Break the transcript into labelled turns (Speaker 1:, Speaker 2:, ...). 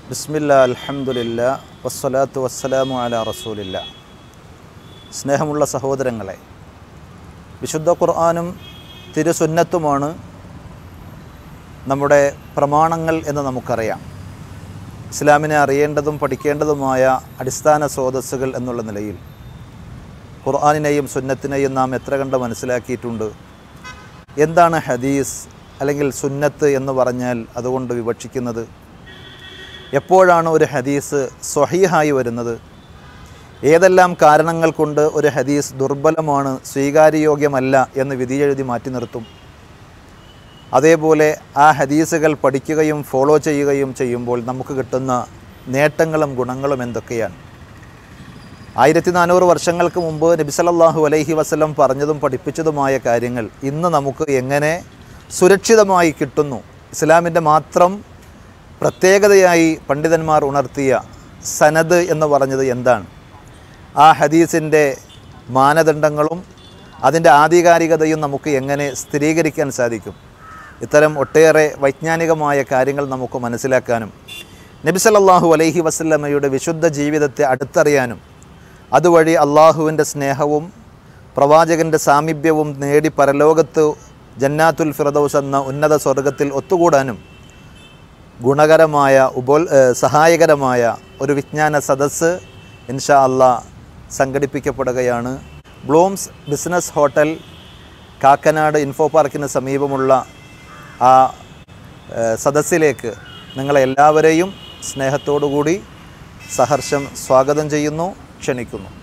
Speaker 1: ബിസ്മില്ല അൽഹംദുലില്ല വസ്സലാത്തു വസ്സലാമു അല റസൂലില്ല സ്നേഹമുള്ള സഹോദരങ്ങളെ വിശുദ്ധ ഖുർആാനും തിരുസുന്നത്തുമാണ് നമ്മുടെ പ്രമാണങ്ങൾ എന്ന് നമുക്കറിയാം ഇസ്ലാമിനെ അറിയേണ്ടതും പഠിക്കേണ്ടതുമായ അടിസ്ഥാന സ്രോതസ്സുകൾ എന്നുള്ള നിലയിൽ ഖുർആാനിനെയും സുന്നത്തിനെയും നാം എത്ര കണ്ട് മനസ്സിലാക്കിയിട്ടുണ്ട് എന്താണ് ഹദീസ് അല്ലെങ്കിൽ സുന്നത്ത് എന്ന് പറഞ്ഞാൽ അതുകൊണ്ട് വിവക്ഷിക്കുന്നത് എപ്പോഴാണ് ഒരു ഹദീസ് സ്വഹീഹായി വരുന്നത് ഏതെല്ലാം കാരണങ്ങൾ കൊണ്ട് ഒരു ഹദീസ് ദുർബലമാണ് സ്വീകാര്യയോഗ്യമല്ല എന്ന് വിധിയെഴുതി മാറ്റി നിർത്തും അതേപോലെ ആ ഹദീസുകൾ പഠിക്കുകയും ഫോളോ ചെയ്യുകയും ചെയ്യുമ്പോൾ നമുക്ക് കിട്ടുന്ന നേട്ടങ്ങളും ഗുണങ്ങളും എന്തൊക്കെയാണ് ആയിരത്തി നാനൂറ് വർഷങ്ങൾക്ക് മുമ്പ് നബി സല്ലല്ലാഹു അലൈഹി വസല്ലം പറഞ്ഞതും പഠിപ്പിച്ചതുമായ കാര്യങ്ങൾ ഇന്ന് നമുക്ക് എങ്ങനെ സുരക്ഷിതമായി കിട്ടുന്നു ഇസ്ലാമിൻ്റെ മാത്രം പ്രത്യേകതയായി പണ്ഡിതന്മാർ ഉണർത്തിയ സനദ് എന്ന് പറഞ്ഞത് എന്താണ് ആ ഹദീസിൻ്റെ മാനദണ്ഡങ്ങളും അതിൻ്റെ ആധികാരികതയും നമുക്ക് എങ്ങനെ സ്ഥിരീകരിക്കാൻ സാധിക്കും ഇത്തരം ഒട്ടേറെ വൈജ്ഞാനികമായ കാര്യങ്ങൾ നമുക്ക് മനസ്സിലാക്കാനും നബി സല്ലല്ലാഹു അലൈഹി വസല്ലമയുടെ വിശുദ്ധ ജീവിതത്തെ അടുത്തറിയാനും അതുവഴി അള്ളാഹുവിൻ്റെ സ്നേഹവും പ്രവാചകൻ്റെ സാമീപ്യവും നേടി പരലോകത്ത് ജന്നാത്തുൽ ഫിറദൌസ് എന്ന ഉന്നത സ്വർഗത്തിൽ ഒത്തുകൂടാനും ഗുണകരമായ ഉപോൽ ഏഹ് സഹായകരമായ ഒരു വിജ്ഞാന സദസ്സ് ഇൻഷാ അള്ളാ സംഘടിപ്പിക്കപ്പെടുകയാണ് ബ്ലൂംസ് ബിസിനസ് ഹോട്ടൽ കാക്കനാട് ഇൻഫോ പാർക്കിന് സമീപമുള്ള ആ ഏഹ് സദസ്സിലേക്ക് നിങ്ങളെല്ലാവരെയും സ്നേഹത്തോടുകൂടി സഹർഷം സ്വാഗതം ചെയ്യുന്നു ക്ഷണിക്കുന്നു